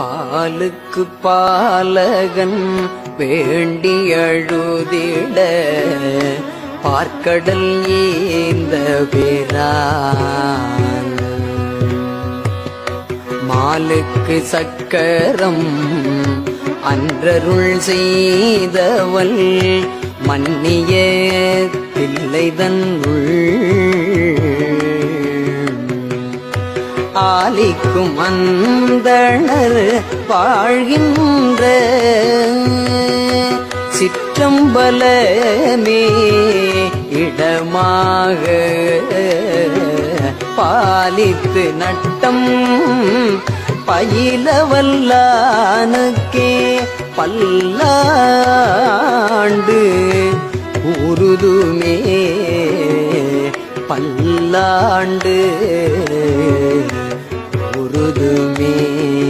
பாலுக்கு பாலகன் வேண்டி அழுதிட பார்க்கடல் ஏந்த பிரான் மாலுக்கு சக்கரம் அன்றருள் செய்தவள் மன்னிய தில்லைதன்னுள் ஆலிக்கும் அந்தணர் வாழ்கின்ற சிற்றம்பலமே இடமாக பாலித்து நட்டம் பயிலவல்லானுக்கே பல்லாண்டு உருதுமே பல்லாண்டு உருதுமே